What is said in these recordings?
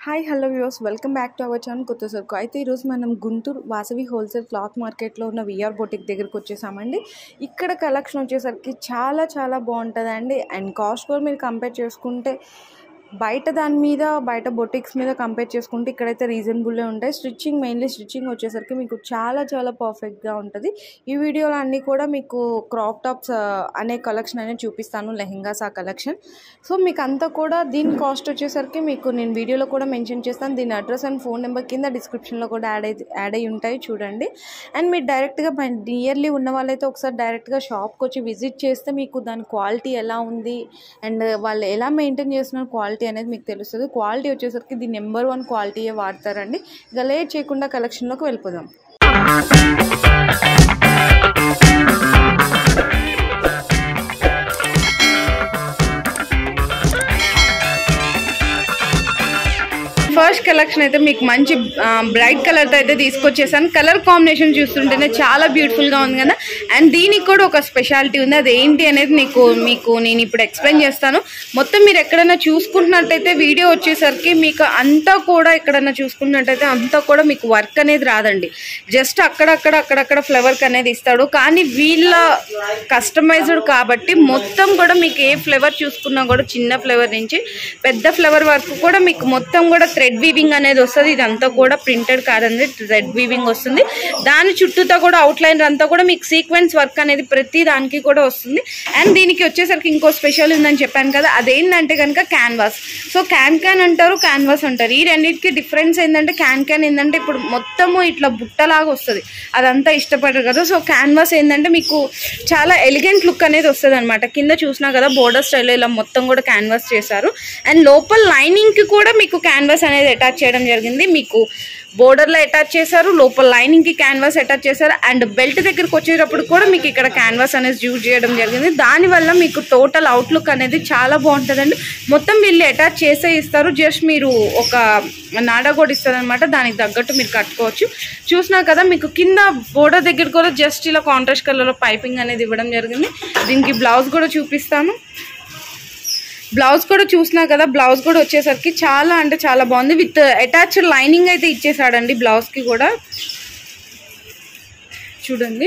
hi hello views welcome back to our channel కొత్త సరుకు అయితే ఈరోజు మనం గుంటూరు వాసవి హోల్సేల్ క్లాత్ మార్కెట్లో ఉన్న విఆర్ బొటిక్ దగ్గరికి వచ్చేసామండి ఇక్కడ కలెక్షన్ వచ్చేసరికి చాలా చాలా బాగుంటుందండి అండ్ కాస్ట్ కూడా మీరు కంపేర్ చేసుకుంటే బయట దాని మీద బయట బొటిక్స్ మీద కంపేర్ చేసుకుంటే ఇక్కడైతే రీజనబుల్లే ఉంటాయి స్టిచ్చింగ్ మెయిన్లీ స్టిచ్చింగ్ వచ్చేసరికి మీకు చాలా చాలా పర్ఫెక్ట్గా ఉంటుంది ఈ వీడియోలో అన్నీ కూడా మీకు క్రాప్ టాప్స్ అనే కలెక్షన్ అనేది చూపిస్తాను లెహెంగాస్ ఆ కలెక్షన్ సో మీకు అంతా కూడా దీని కాస్ట్ వచ్చేసరికి మీకు నేను వీడియోలో కూడా మెన్షన్ చేస్తాను దీని అడ్రస్ అండ్ ఫోన్ నెంబర్ కింద డిస్క్రిప్షన్లో కూడా యాడ్ అయితే యాడ్ అయి ఉంటాయి చూడండి అండ్ మీరు డైరెక్ట్గా నియర్లీ ఉన్న వాళ్ళైతే ఒకసారి డైరెక్ట్గా షాప్కి వచ్చి విజిట్ చేస్తే మీకు దాని క్వాలిటీ ఎలా ఉంది అండ్ వాళ్ళు ఎలా మెయింటైన్ చేస్తున్నారు క్వాలిటీ అనేది మీకు తెలుస్తుంది క్వాలిటీ వచ్చేసరికి ది నెంబర్ వన్ క్వాలిటీయే వాడతారండి ఇక లేట్ చేయకుండా కలెక్షన్లోకి వెళ్ళిపోదాం ఫస్ట్ కలెక్షన్ అయితే మీకు మంచి బ్రైట్ కలర్తో అయితే తీసుకొచ్చేసాను కలర్ కాంబినేషన్ చూస్తుంటేనే చాలా బ్యూటిఫుల్గా ఉంది కదా అండ్ దీనికి కూడా ఒక స్పెషాలిటీ ఉంది అది ఏంటి అనేది నీకు మీకు నేను ఇప్పుడు ఎక్స్ప్లెయిన్ చేస్తాను మొత్తం మీరు ఎక్కడైనా చూసుకుంటున్నట్టయితే వీడియో వచ్చేసరికి మీకు అంతా కూడా ఎక్కడైనా చూసుకున్నట్టయితే అంతా కూడా మీకు వర్క్ అనేది రాదండి జస్ట్ అక్కడక్కడ అక్కడక్కడ ఫ్లవర్ అనేది ఇస్తాడు కానీ వీళ్ళ కస్టమైజ్డ్ కాబట్టి మొత్తం కూడా మీకు ఏ ఫ్లేవర్ చూసుకున్నా కూడా చిన్న ఫ్లేవర్ నుంచి పెద్ద ఫ్లేవర్ వరకు కూడా మీకు మొత్తం కూడా థ్రెడ్ వీవింగ్ అనేది వస్తుంది ఇదంతా కూడా ప్రింటెడ్ కాదండి థ్రెడ్ వీవింగ్ వస్తుంది దాని చుట్టూతో కూడా అవుట్లైన్ అంతా కూడా మీకు సీక్వెన్స్ వర్క్ అనేది ప్రతి దానికి కూడా వస్తుంది అండ్ దీనికి వచ్చేసరికి ఇంకో స్పెషల్ ఉందని చెప్పాను కదా అదేంటంటే కనుక క్యాన్వాస్ సో క్యాన్ క్యాన్ అంటారు క్యాన్వాస్ అంటారు ఈ రెండింటికి డిఫరెన్స్ ఏంటంటే క్యాన్ క్యాన్ ఏంటంటే ఇప్పుడు మొత్తము ఇట్లా బుట్టలాగా వస్తుంది అదంతా ఇష్టపడరు కదా సో క్యాన్వాస్ ఏంటంటే మీకు చాలా ఎలిగెంట్ లుక్ అనేది వస్తుంది అనమాట కింద చూసినా కదా బోర్డర్ స్టైల్లో ఇలా మొత్తం కూడా క్యాన్వాస్ చేశారు అండ్ లోపల లైనింగ్కి కూడా మీకు క్యాన్వాస్ అనేది అటాచ్ చేయడం జరిగింది మీకు బోర్డర్లో అటాచ్ చేశారు లోపల లైనింగ్కి క్యాన్వాస్ అటాచ్ చేశారు అండ్ బెల్ట్ దగ్గరికి వచ్చేటప్పుడు కూడా మీకు ఇక్కడ క్యాన్వాస్ అనేది యూజ్ చేయడం జరిగింది దానివల్ల మీకు టోటల్ అవుట్లుక్ అనేది చాలా బాగుంటుందండి మొత్తం వీళ్ళు అటాచ్ చేసే ఇస్తారు జస్ట్ మీరు ఒక నాడా కూడా ఇస్తారు అనమాట దానికి తగ్గట్టు మీరు కట్టుకోవచ్చు చూసినా కదా మీకు కింద బోర్డర్ దగ్గర కూడా జస్ట్ ఇలా కాంట్రాస్ట్ కలర్లో పైపింగ్ అనేది ఇవ్వడం జరిగింది దీనికి బ్లౌజ్ కూడా చూపిస్తాను బ్లౌజ్ కూడా చూసినా కదా బ్లౌజ్ కూడా వచ్చేసరికి చాలా అంటే చాలా బాగుంది విత్ అటాచ్డ్ లైనింగ్ అయితే ఇచ్చేసాడండి బ్లౌజ్కి కూడా చూడండి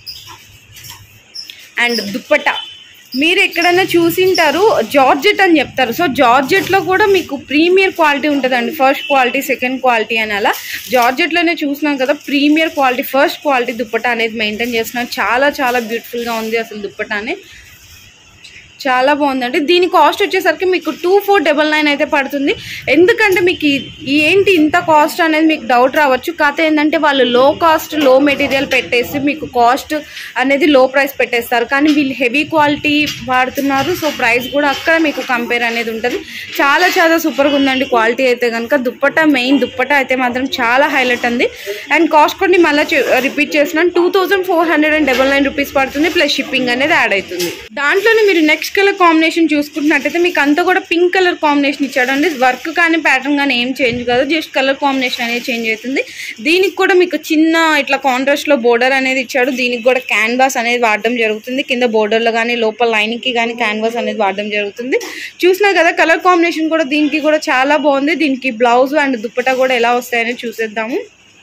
అండ్ దుప్పట మీరు ఎక్కడైనా చూసింటారు జార్జెట్ అని చెప్తారు సో జార్జెట్లో కూడా మీకు ప్రీమియర్ క్వాలిటీ ఉంటుందండి ఫస్ట్ క్వాలిటీ సెకండ్ క్వాలిటీ అని అలా జార్జెట్లోనే చూసినాం కదా premier quality first quality dupatta అనేది మెయింటైన్ చేస్తున్నాం చాలా చాలా బ్యూటిఫుల్గా ఉంది అసలు దుప్పట అనేది చాలా బాగుందండి దీని కాస్ట్ వచ్చేసరికి మీకు టూ ఫోర్ డబల్ నైన్ అయితే పడుతుంది ఎందుకంటే మీకు ఏంటి ఇంత కాస్ట్ అనేది మీకు డౌట్ రావచ్చు కాకపోతే ఏంటంటే వాళ్ళు లో కాస్ట్ లో మెటీరియల్ పెట్టేసి మీకు కాస్ట్ అనేది లో ప్రైస్ పెట్టేస్తారు కానీ వీళ్ళు హెవీ క్వాలిటీ వాడుతున్నారు సో ప్రైస్ కూడా అక్కడ మీకు కంపేర్ అనేది ఉంటుంది చాలా చాలా సూపర్గా ఉందండి క్వాలిటీ అయితే కనుక దుప్పట మెయిన్ దుప్పట అయితే మాత్రం చాలా హైలైట్ ఉంది అండ్ కాస్ట్ కొన్ని మళ్ళీ రిపీట్ చేస్తున్నాను two thousand four hundred and double nine rupees పడుతుంది ప్లస్ షిప్పింగ్ అనేది యాడ్ అవుతుంది దాంట్లోనే మీరు నెక్స్ట్ కలర్ కాంబినేషన్ చూసుకుంటున్నట్టయితే మీకు అంతా కూడా పింక్ కలర్ కాంబినేషన్ ఇచ్చాడండి వర్క్ కానీ ప్యాటర్న్ కానీ ఏం చేంజ్ కాదు జస్ట్ కలర్ కాంబినేషన్ అనేది చేంజ్ అవుతుంది దీనికి కూడా మీకు చిన్న ఇట్లా కాంట్రాస్ట్లో బోర్డర్ అనేది ఇచ్చాడు దీనికి కూడా క్యాన్వాస్ అనేది వాడడం జరుగుతుంది కింద బోర్డర్లో కానీ లోపల లైనింగ్కి కానీ క్యాన్వాస్ అనేది వాడడం జరుగుతుంది చూసినా కదా కలర్ కాంబినేషన్ కూడా దీనికి కూడా చాలా బాగుంది దీనికి బ్లౌజ్ అండ్ దుప్పటా కూడా ఎలా వస్తాయని చూసేద్దాము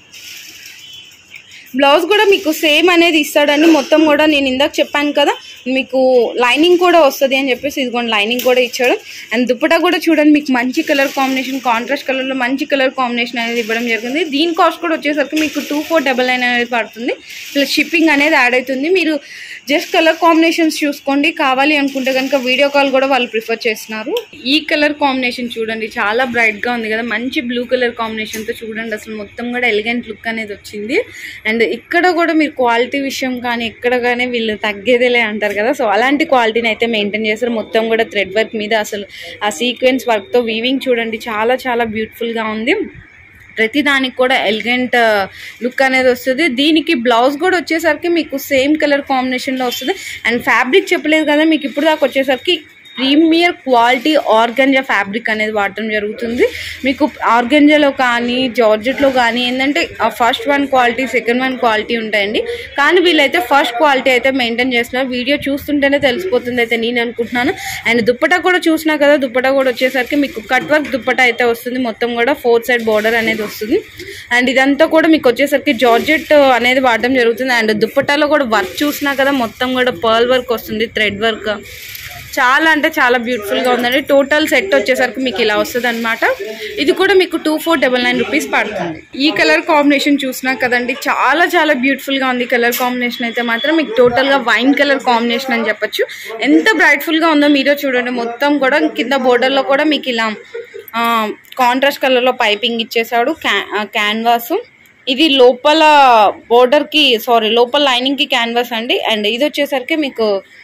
బ్లౌజ్ కూడా మీకు సేమ్ అనేది ఇస్తాడని మొత్తం కూడా నేను ఇందాక చెప్పాను కదా మీకు లైనింగ్ కూడా వస్తుంది అని చెప్పేసి ఇదిగోండి లైనింగ్ కూడా ఇచ్చాడు అండ్ దుప్పటా కూడా చూడండి మీకు మంచి కలర్ కాంబినేషన్ కాంట్రాస్ట్ కలర్లో మంచి కలర్ కాంబినేషన్ అనేది ఇవ్వడం జరిగింది దీని కాస్ట్ కూడా వచ్చేసరికి మీకు టూ ఫోర్ డబల్ నైన్ అనేది పడుతుంది ప్లస్ షిప్పింగ్ అనేది యాడ్ అవుతుంది మీరు జస్ట్ కలర్ కాంబినేషన్స్ చూసుకోండి కావాలి అనుకుంటే కనుక వీడియో కాల్ కూడా వాళ్ళు ప్రిఫర్ చేస్తున్నారు ఈ కలర్ కాంబినేషన్ చూడండి చాలా బ్రైట్గా ఉంది కదా మంచి బ్లూ కలర్ కాంబినేషన్తో చూడండి అసలు మొత్తం కూడా ఎలిగెంట్ లుక్ అనేది వచ్చింది అండ్ ఇక్కడ కూడా మీరు క్వాలిటీ విషయం కానీ ఎక్కడ కానీ వీళ్ళు తగ్గేదేలే అంటారు కదా సో అలాంటి క్వాలిటీని అయితే మెయింటైన్ చేస్తారు మొత్తం కూడా థ్రెడ్ వర్క్ మీద అసలు ఆ సీక్వెన్స్ వర్క్తో వీవింగ్ చూడండి చాలా చాలా బ్యూటిఫుల్గా ఉంది ప్రతి దానికి కూడా ఎలిగెంట్ లుక్ అనేది వస్తుంది దీనికి బ్లౌజ్ కూడా వచ్చేసరికి మీకు సేమ్ కలర్ కాంబినేషన్లో వస్తుంది అండ్ ఫ్యాబ్రిక్ చెప్పలేదు కదా మీకు ఇప్పుడు దాకా వచ్చేసరికి ప్రీమియర్ క్వాలిటీ ఆర్గంజా ఫ్యాబ్రిక్ అనేది వాడటం జరుగుతుంది మీకు ఆర్గంజాలో కానీ జార్జెట్లో కానీ ఏంటంటే first one quality second one quality ఉంటాయండి కానీ వీళ్ళైతే ఫస్ట్ క్వాలిటీ అయితే మెయింటైన్ చేస్తున్నారు వీడియో చూస్తుంటేనే తెలిసిపోతుంది అయితే నేను అనుకుంటున్నాను అండ్ దుప్పటా కూడా చూసినా కదా దుప్పటా కూడా వచ్చేసరికి మీకు కట్ వర్క్ దుప్పటా అయితే వస్తుంది మొత్తం కూడా ఫోర్ సైడ్ బార్డర్ అనేది వస్తుంది అండ్ ఇదంతా కూడా మీకు వచ్చేసరికి జార్జెట్ అనేది వాడడం జరుగుతుంది అండ్ దుప్పటాలో కూడా వర్క్ చూసినా కదా మొత్తం కూడా పర్ల్ వర్క్ వస్తుంది థ్రెడ్ వర్క్ చాలా అంటే చాలా బ్యూటిఫుల్గా ఉందండి టోటల్ సెట్ వచ్చేసరికి మీకు ఇలా వస్తుంది అనమాట ఇది కూడా మీకు two four double nine rupees పడుతుంది ఈ కలర్ కాంబినేషన్ చూసినా కదండి చాలా చాలా బ్యూటిఫుల్గా ఉంది కలర్ కాంబినేషన్ అయితే మాత్రం మీకు టోటల్గా వైన్ కలర్ కాంబినేషన్ అని చెప్పొచ్చు ఎంత బ్రైట్ఫుల్గా ఉందో మీరే చూడండి మొత్తం కూడా కింద బోర్డర్లో కూడా మీకు ఇలా కాంట్రాస్ట్ కలర్లో పైపింగ్ ఇచ్చేసాడు క్యా క్యాన్వాస్ ఇది లోపల బోర్డర్కి సారీ లోపల లైనింగ్కి క్యాన్వాస్ అండి అండ్ ఇది వచ్చేసరికి మీకు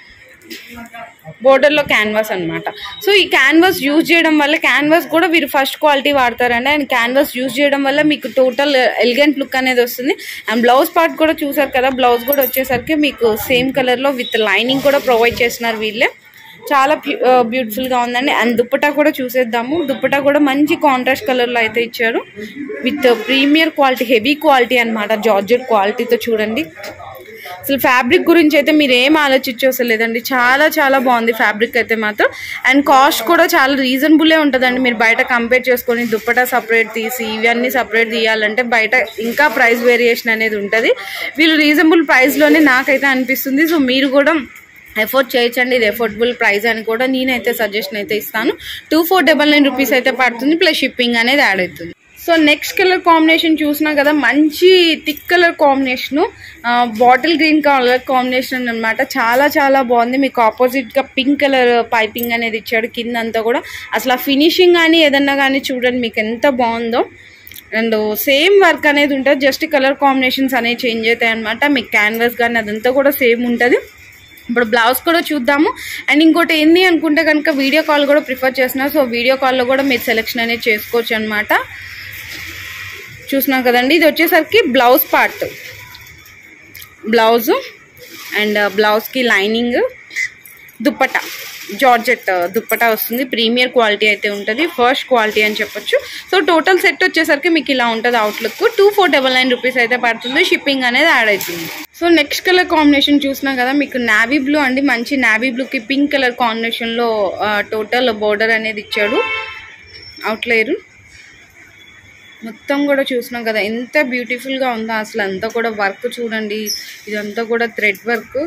బోర్డర్లో క్యాన్వాస్ అనమాట సో ఈ క్యాన్వాస్ యూజ్ చేయడం వల్ల క్యాన్వాస్ కూడా వీరు ఫస్ట్ క్వాలిటీ వాడతారండి అండ్ క్యాన్వాస్ యూజ్ చేయడం వల్ల మీకు టోటల్ ఎలిగెంట్ లుక్ అనేది వస్తుంది అండ్ బ్లౌజ్ పార్ట్ కూడా చూసారు కదా బ్లౌజ్ కూడా వచ్చేసరికి మీకు సేమ్ కలర్లో విత్ లైనింగ్ కూడా ప్రొవైడ్ చేస్తున్నారు వీళ్ళే చాలా బ్యూటిఫుల్గా ఉందండి అండ్ దుప్పటా కూడా చూసేద్దాము దుప్పటా కూడా మంచి కాంట్రాస్ట్ కలర్లో అయితే ఇచ్చారు with premier quality heavy quality అనమాట జార్జెట్ క్వాలిటీతో చూడండి అసలు ఫ్యాబ్రిక్ గురించి అయితే మీరు ఏం ఆలోచించవసరం లేదండి చాలా చాలా బాగుంది ఫ్యాబ్రిక్ అయితే మాత్రం అండ్ కాస్ట్ కూడా చాలా రీజనబులే ఉంటుందండి మీరు బయట కంపేర్ చేసుకొని దుప్పటా సపరేట్ తీసి ఇవన్నీ సపరేట్ తీయాలంటే బయట ఇంకా ప్రైస్ వేరియేషన్ అనేది ఉంటుంది వీళ్ళు రీజనబుల్ ప్రైస్లోనే నాకైతే అనిపిస్తుంది సో మీరు కూడా ఎఫోర్డ్ చేయొచ్చండి ఇది ఎఫోర్డబుల్ ప్రైస్ అని కూడా నేనైతే సజెషన్ అయితే ఇస్తాను two four double nine rupees అయితే పడుతుంది ప్లస్ షిప్పింగ్ అనేది యాడ్ అవుతుంది సో నెక్స్ట్ కలర్ కాంబినేషన్ చూసినా కదా మంచి thick colour combination bottle green colour combination అనమాట చాలా చాలా బాగుంది మీకు ఆపోజిట్గా పింక్ కలర్ పైపింగ్ అనేది ఇచ్చాడు కింద అంతా కూడా అసలు ఆ ఫినిషింగ్ కానీ ఏదన్నా కానీ చూడండి మీకు ఎంత బాగుందో అండ్ సేమ్ వర్క్ అనేది ఉంటుంది జస్ట్ కలర్ కాంబినేషన్స్ అనేవి చేంజ్ అవుతాయి అనమాట మీకు క్యాన్వాస్ కానీ అదంతా కూడా సేమ్ ఉంటుంది ఇప్పుడు బ్లౌజ్ కూడా చూద్దాము అండ్ ఇంకోటి ఏంది అనుకుంటే కనుక వీడియో కాల్ కూడా ప్రిఫర్ చేస్తున్నారు సో వీడియో కాల్లో కూడా మీరు సెలెక్షన్ అనేది చేసుకోవచ్చు అనమాట చూసినాం కదండి ఇది వచ్చేసరికి బ్లౌజ్ పార్ట్ బ్లౌజు అండ్ బ్లౌజ్కి లైనింగ్ దుప్పట జార్జెట్ దుప్పట వస్తుంది ప్రీమియర్ క్వాలిటీ అయితే ఉంటుంది ఫస్ట్ క్వాలిటీ అని చెప్పొచ్చు సో టోటల్ సెట్ వచ్చేసరికి మీకు ఇలా ఉంటుంది outlook two four double nine rupees అయితే పడుతుంది షిప్పింగ్ అనేది యాడ్ అవుతుంది సో నెక్స్ట్ కలర్ కాంబినేషన్ చూసినా కదా మీకు నావీ బ్లూ అండి మంచి నావీ బ్లూకి పింక్ కలర్ కాంబినేషన్లో టోటల్ బోర్డర్ అనేది ఇచ్చాడు అవుట్లేరు మొత్తం కూడా చూసినాం కదా ఎంత బ్యూటిఫుల్గా ఉందో అసలు అంతా కూడా వర్క్ చూడండి ఇదంతా కూడా థ్రెడ్ వర్క్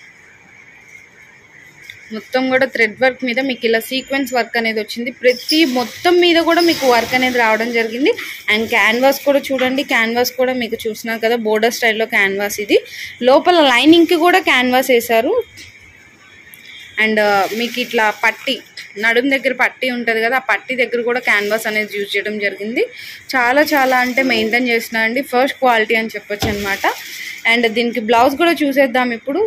మొత్తం కూడా థ్రెడ్ వర్క్ మీద మీకు ఇలా సీక్వెన్స్ వర్క్ అనేది వచ్చింది ప్రతి మొత్తం మీద కూడా మీకు వర్క్ అనేది రావడం జరిగింది అండ్ క్యాన్వాస్ కూడా చూడండి క్యాన్వాస్ కూడా మీకు చూసినారు కదా బోర్డర్ స్టైల్లో క్యాన్వాస్ ఇది లోపల లైనింగ్కి కూడా క్యాన్వాస్ వేశారు అండ్ మీకు ఇట్లా పట్టి నడుం దగ్గర పట్టి ఉంటుంది కదా ఆ పట్టి దగ్గర కూడా క్యాన్వాస్ అనేది యూజ్ చేయడం జరిగింది చాలా చాలా అంటే మెయింటైన్ చేస్తున్నా అండి ఫస్ట్ క్వాలిటీ అని చెప్పొచ్చు అనమాట అండ్ దీనికి బ్లౌజ్ కూడా చూసేద్దాం ఇప్పుడు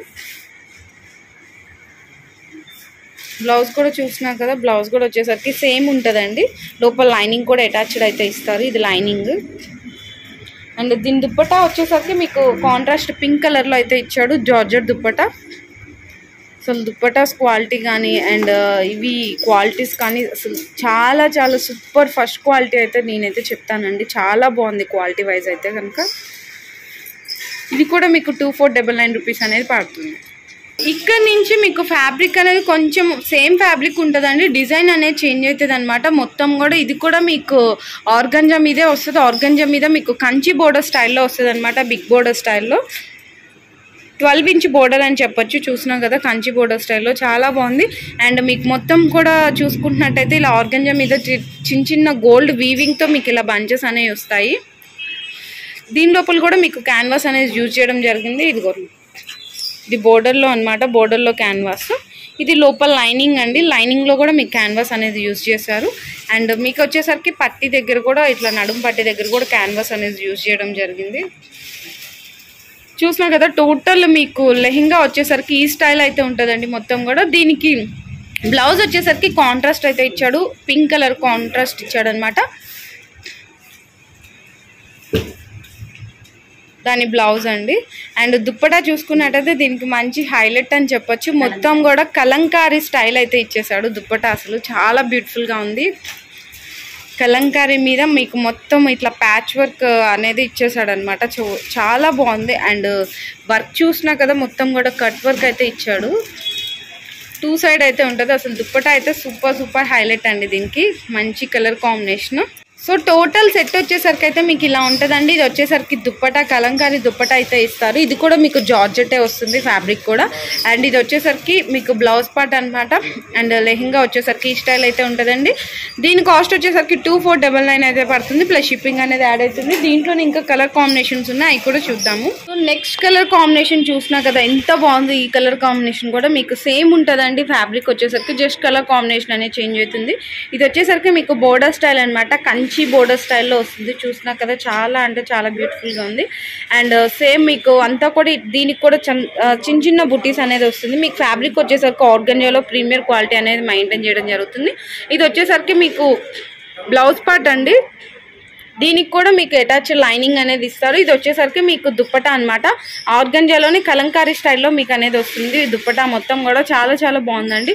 బ్లౌజ్ కూడా చూసినా కదా బ్లౌజ్ కూడా వచ్చేసరికి సేమ్ ఉంటుందండి లోపల లైనింగ్ కూడా అటాచ్డ్ అయితే ఇస్తారు ఇది లైనింగ్ అండ్ దీని దుప్పటా వచ్చేసరికి మీకు కాంట్రాస్ట్ పింక్ కలర్లో అయితే ఇచ్చాడు జార్జెట్ దుప్పటా అసలు దుప్పటాస్ క్వాలిటీ కానీ అండ్ ఇవి క్వాలిటీస్ కానీ అసలు చాలా చాలా సూపర్ ఫస్ట్ క్వాలిటీ అయితే నేనైతే చెప్తానండి చాలా బాగుంది క్వాలిటీ వైజ్ అయితే కనుక ఇది కూడా మీకు two four double nine rupees అనేది పడుతుంది ఇక్కడ నుంచి మీకు ఫ్యాబ్రిక్ అనేది కొంచెం సేమ్ ఫ్యాబ్రిక్ ఉంటుందండి డిజైన్ అనేది చేంజ్ అవుతుంది అనమాట మొత్తం కూడా ఇది కూడా మీకు ఆర్గంజా మీదే వస్తుంది ఆర్గంజా మీద మీకు కంచి బోర్డర్ స్టైల్లో వస్తుంది అనమాట బిగ్ బోర్డర్ స్టైల్లో ట్వెల్వ్ ఇంచ్ బోర్డర్ అని చెప్పొచ్చు చూసినాం కదా కంచి బోర్డర్ స్టైల్లో చాలా బాగుంది అండ్ మీకు మొత్తం కూడా చూసుకుంటున్నట్టయితే ఇలా ఆర్గంజా మీద చి- చిన్న చిన్న గోల్డ్ వీవింగ్తో మీకు ఇలా బంచెస్ అనేవి వస్తాయి దీని లోపల కూడా మీకు క్యాన్వాస్ అనేది యూజ్ చేయడం జరిగింది ఇదిగో ఇది బోర్డర్లో అనమాట బోర్డర్లో క్యాన్వాస్ ఇది లోపల లైనింగ్ అండి లైనింగ్లో కూడా మీకు క్యాన్వాస్ అనేది యూజ్ చేశారు అండ్ మీకు వచ్చేసరికి పట్టి దగ్గర కూడా ఇట్లా నడుం పట్టి దగ్గర కూడా క్యాన్వాస్ అనేది యూజ్ చేయడం జరిగింది చూసినా కదా టోటల్ మీకు లెహెంగా వచ్చేసరికి ఈ స్టైల్ అయితే ఉంటుందండి మొత్తం కూడా దీనికి బ్లౌజ్ వచ్చేసరికి కాంట్రాస్ట్ అయితే ఇచ్చాడు పింక్ కలర్ కాంట్రాస్ట్ ఇచ్చాడు అనమాట దాని బ్లౌజ్ అండి అండ్ దుప్పటా చూసుకున్నట్టయితే దీనికి మంచి హైలైట్ అని చెప్పొచ్చు మొత్తం కూడా కలంకారీ స్టైల్ అయితే ఇచ్చేసాడు దుప్పటా అసలు చాలా బ్యూటిఫుల్గా ఉంది కలంకారీ మీద మీకు మొత్తం ఇట్లా ప్యాచ్ వర్క్ అనేది ఇచ్చేసాడు అనమాట చాలా బాగుంది అండ్ వర్క్ చూసినా కదా మొత్తం కూడా కట్ వర్క్ అయితే ఇచ్చాడు టూ సైడ్ అయితే ఉంటుంది అసలు దుప్పటా అయితే సూపర్ సూపర్ హైలైట్ అండి దీనికి మంచి colour combination so total set వచ్చేసరికి అయితే మీకు ఇలా ఉంటుందండి ఇది వచ్చేసరికి దుప్పటా కలంకారీ దుప్పటా అయితే ఇస్తారు ఇది కూడా మీకు జార్జెటే వస్తుంది ఫ్యాబ్రిక్ కూడా అండ్ ఇది వచ్చేసరికి మీకు బ్లౌజ్ పార్ట్ అనమాట అండ్ లెహంగా వచ్చేసరికి ఈ స్టైల్ అయితే ఉంటుందండి దీని కాస్ట్ వచ్చేసరికి టూ ఫోర్ డబల్ నైన్ అయితే పడుతుంది ప్లస్ షిప్పింగ్ అనేది యాడ్ అవుతుంది దీంట్లో ఇంకా కలర్ కాంబినేషన్స్ ఉన్నాయి అవి కూడా చూద్దాము సో నెక్స్ట్ కలర్ కాంబినేషన్ చూసినా కదా ఎంత బాగుంది ఈ కలర్ కాంబినేషన్ కూడా మీకు సేమ్ ఉంటుందండి ఫ్యాబ్రిక్ వచ్చేసరికి జస్ట్ కలర్ కాంబినేషన్ అనేది చేంజ్ అవుతుంది ఇది వచ్చేసరికి మీకు బోర్డర్ స్టైల్ అనమాట కంచి బోర్డర్ స్టైల్లో వస్తుంది చూసినా కదా చాలా అంటే చాలా బ్యూటిఫుల్గా ఉంది అండ్ సేమ్ మీకు అంతా కూడా దీనికి కూడా చన్- ఆ, చిన్న చిన్న బుటీస్ అనేది వస్తుంది మీకు ఫ్యాబ్రిక్ వచ్చేసరికి ఆర్గంజాలో ప్రీమియర్ క్వాలిటీ అనేది మెయింటైన్ చేయడం జరుగుతుంది ఇది వచ్చేసరికి మీకు బ్లౌజ్ పార్ట్ అండి దీనికి కూడా మీకు అటాచ్ లైనింగ్ అనేది ఇస్తారు ఇది వచ్చేసరికి మీకు దుప్పటా అనమాట ఆర్గంజాలోని కలంకారీ స్టైల్లో మీకు అనేది వస్తుంది ఈ దుప్పటా మొత్తం కూడా చాలా చాలా బాగుందండి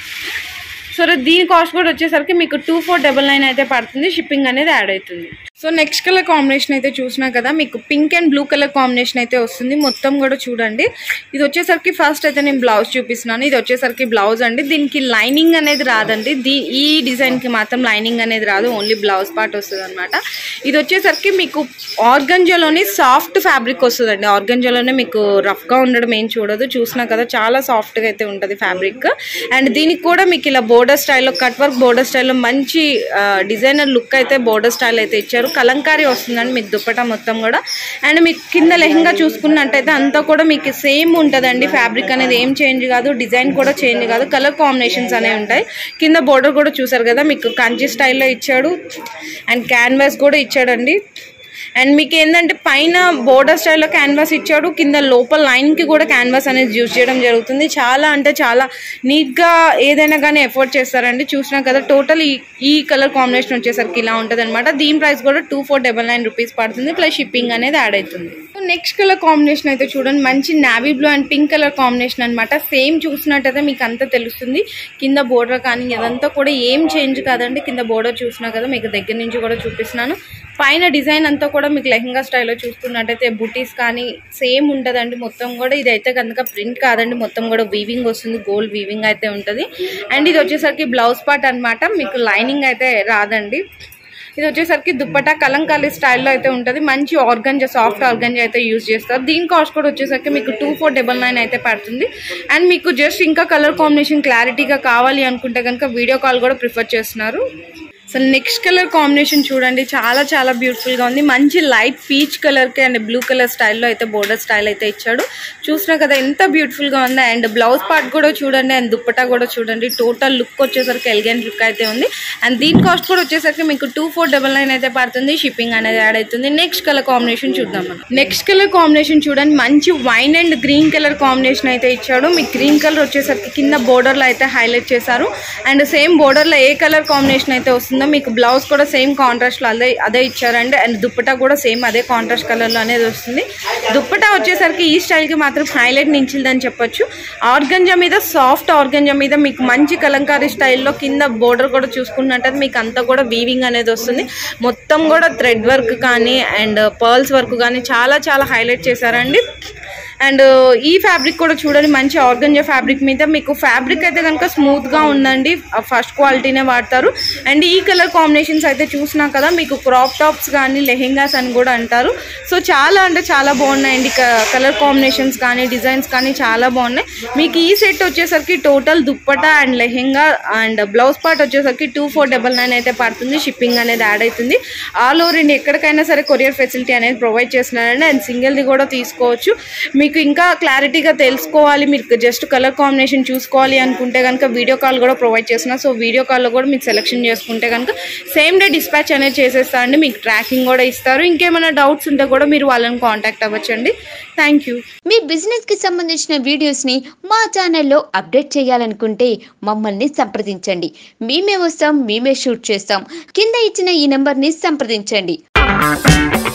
సో దీని కాస్ట్ కూడా వచ్చేసరికి మీకు టూ ఫోర్ డబల్ నైన్ అయితే పడుతుంది షిప్పింగ్ అనేది యాడ్ అవుతుంది సో నెక్స్ట్ కలర్ కాంబినేషన్ అయితే చూసినా కదా మీకు pink and blue colour combination అయితే వస్తుంది మొత్తం కూడా చూడండి ఇది వచ్చేసరికి ఫస్ట్ అయితే నేను బ్లౌజ్ చూపిస్తున్నాను ఇది వచ్చేసరికి బ్లౌజ్ అండి దీనికి లైనింగ్ అనేది రాదండి దీ ఈ డిజైన్కి మాత్రం లైనింగ్ అనేది రాదు ఓన్లీ బ్లౌజ్ పార్ట్ వస్తుంది అనమాట ఇది వచ్చేసరికి మీకు ఆర్గంజాలోని సాఫ్ట్ ఫ్యాబ్రిక్ వస్తుందండి ఆర్గంజాలోనే మీకు రఫ్గా ఉండడం ఏం చూడదు చూసినా కదా చాలా సాఫ్ట్గా అయితే ఉంటుంది ఫ్యాబ్రిక్ అండ్ దీనికి కూడా మీకు ఇలా బోర్డర్ స్టైల్లో కట్ వర్క్ బోర్డర్ స్టైల్లో మంచి డిజైనర్ లుక్ అయితే బోర్డర్ స్టైల్ అయితే ఇచ్చారు కలంకారీ వస్తుందండి మీకు దుప్పటా మొత్తం కూడా అండ్ మీకు కింద లెహంగా చూసుకున్నట్టయితే అంతా కూడా మీకు సేమ్ ఉంటుందండి ఫ్యాబ్రిక్ అనేది ఏం చేంజ్ కాదు డిజైన్ కూడా చేంజ్ కాదు కలర్ కాంబినేషన్స్ అనేవి ఉంటాయి కింద బోర్డర్ కూడా చూసారు కదా మీకు కంచి స్టైల్లో ఇచ్చాడు అండ్ క్యాన్వాస్ కూడా ఇచ్చాడండి అండ్ మీకు ఏంటంటే పైన బోర్డర్ స్టైల్లో క్యాన్వాస్ ఇచ్చాడు కింద లోపల లైన్కి కూడా క్యాన్వాస్ అనేది యూజ్ చేయడం జరుగుతుంది చాలా అంటే చాలా నీట్గా ఏదైనా కానీ ఎఫోర్డ్ చేస్తారండి చూసినా కదా టోటల్ ఈ ఈ కలర్ కాంబినేషన్ వచ్చేసరికి ఇలా ఉంటుంది అనమాట దీని ప్రైస్ కూడా two four double nine rupees పడుతుంది ప్లస్ షిప్పింగ్ అనేది యాడ్ అవుతుంది నెక్స్ట్ కలర్ కాంబినేషన్ అయితే చూడండి మంచి navy blue and pink colour combination అనమాట సేమ్ చూసినట్టయితే మీకు అంతా తెలుస్తుంది కింద బోర్డర్ కానీ ఇదంతా కూడా ఏం చేంజ్ కాదండి కింద బోర్డర్ చూసినా కదా మీకు దగ్గర నుంచి కూడా చూపిస్తున్నాను పైన డిజైన్ అంతా కూడా మీకు లెహంగా స్టైల్లో చూస్తున్నట్టయితే బుటీస్ కానీ సేమ్ ఉంటుందండి మొత్తం కూడా ఇది అయితే కనుక ప్రింట్ కాదండి మొత్తం కూడా వీవింగ్ వస్తుంది గోల్డ్ వీవింగ్ అయితే ఉంటుంది అండ్ ఇది వచ్చేసరికి బ్లౌజ్ పార్ట్ అన్నమాట మీకు లైనింగ్ అయితే రాదండి ఇది వచ్చేసరికి దుప్పటా కలంకారీ స్టైల్లో అయితే ఉంటుంది మంచి ఆర్గంజా సాఫ్ట్ ఆర్గంజా అయితే యూజ్ చేస్తారు దీని కాస్ట్ కూడా వచ్చేసరికి మీకు టూ ఫోర్ డబల్ నైన్ అయితే పడుతుంది అండ్ మీకు జస్ట్ ఇంకా కలర్ కాంబినేషన్ క్లారిటీగా కావాలి అనుకుంటే కనుక వీడియో కాల్ కూడా ప్రిఫర్ చేస్తున్నారు అసలు నెక్స్ట్ కలర్ కాంబినేషన్ చూడండి చాలా చాలా బ్యూటిఫుల్గా ఉంది మంచి లైట్ పీచ్ కలర్కి అండ్ బ్లూ కలర్ స్టైల్లో అయితే బోర్డర్ స్టైల్ అయితే ఇచ్చాడు చూసినా కదా ఎంత బ్యూటిఫుల్గా ఉంది అండ్ బ్లౌజ్ పార్ట్ కూడా చూడండి అండ్ దుప్పటా కూడా చూడండి టోటల్ లుక్ వచ్చేసరికి ఎలిగెంట్ లుక్ అయితే ఉంది అండ్ దీని కాస్ట్ కూడా వచ్చేసరికి మీకు టూ ఫోర్ డబల్ నైన్ అయితే పడుతుంది షిప్పింగ్ అనేది యాడ్ అవుతుంది నెక్స్ట్ కలర్ కాంబినేషన్ చూద్దాం మనం నెక్స్ట్ కలర్ కాంబినేషన్ చూడండి మంచి wine and green colour combination అయితే ఇచ్చాడు మీకు గ్రీన్ కలర్ వచ్చేసరికి కింద బోర్డర్లో అయితే హైలైట్ చేశారు అండ్ సేమ్ బోర్డర్లో ఏ కలర్ కాంబినేషన్ అయితే వస్తుందో మీకు బ్లౌజ్ కూడా సేమ్ కాంట్రాస్ట్లో అదే అదే ఇచ్చారండి అండ్ దుప్పటా కూడా సేమ్ అదే కాంట్రాస్ట్ కలర్లో అనేది వస్తుంది దుప్పటా వచ్చేసరికి ఈ స్టైల్కి మాత్రం హైలైట్ నించిందని చెప్పొచ్చు ఆర్గంజా మీద సాఫ్ట్ ఆర్గంజా మీద మీకు మంచి కలంకారీ స్టైల్లో కింద బోర్డర్ కూడా చూసుకున్నట్టయితే మీకు అంతా కూడా వీవింగ్ అనేది వస్తుంది మొత్తం కూడా థ్రెడ్ వర్క్ కానీ అండ్ పర్ల్స్ వర్క్ కానీ చాలా చాలా హైలైట్ చేశారండి అండ్ ఈ ఫ్యాబ్రిక్ కూడా చూడండి మంచి ఆర్గంజా ఫ్యాబ్రిక్ మీద మీకు ఫ్యాబ్రిక్ అయితే కనుక స్మూత్గా ఉందండి ఫస్ట్ క్వాలిటీనే వాడతారు అండ్ ఈ కలర్ కాంబినేషన్స్ అయితే చూసినా కదా మీకు క్రాప్ టాప్స్ కానీ లెహెంగాస్ అని కూడా అంటారు సో చాలా అంటే చాలా బాగున్నాయండి కలర్ కాంబినేషన్స్ కానీ డిజైన్స్ కానీ చాలా బాగున్నాయి మీకు ఈ సెట్ వచ్చేసరికి total dupatta and lehenga and blouse part వచ్చేసరికి టూ ఫోర్ డబల్ నైన్ అయితే పడుతుంది షిప్పింగ్ అనేది యాడ్ అవుతుంది ఆల్ ఓవర్ ఇండియా ఎక్కడికైనా సరే కొరియర్ ఫెసిలిటీ అనేది ప్రొవైడ్ చేస్తున్నారండి అండ్ సింగిల్ది కూడా తీసుకోవచ్చు మీకు ఇంకా క్లారిటీగా తెలుసుకోవాలి మీకు జస్ట్ కలర్ కాంబినేషన్ చూసుకోవాలి అనుకుంటే కనుక వీడియో కాల్ కూడా ప్రొవైడ్ చేస్తున్నా సో వీడియో కాల్లో కూడా మీకు సెలెక్షన్ చేసుకుంటే కనుక సేమ్ డే డిస్పాచ్ అనేది చేసేస్తారండి మీకు ట్రాకింగ్ కూడా ఇస్తారు ఇంకేమైనా డౌట్స్ ఉంటే కూడా మీరు వాళ్ళని కాంటాక్ట్ అవ్వచ్చండి థ్యాంక్ యూ మీ బిజినెస్ కి సంబంధించిన వీడియోస్ ని మా ఛానల్లో అప్డేట్ చేయాలనుకుంటే మమ్మల్ని సంప్రదించండి మేమే వస్తాం మేమే షూట్ చేస్తాం కింద ఇచ్చిన ఈ నెంబర్ ని సంప్రదించండి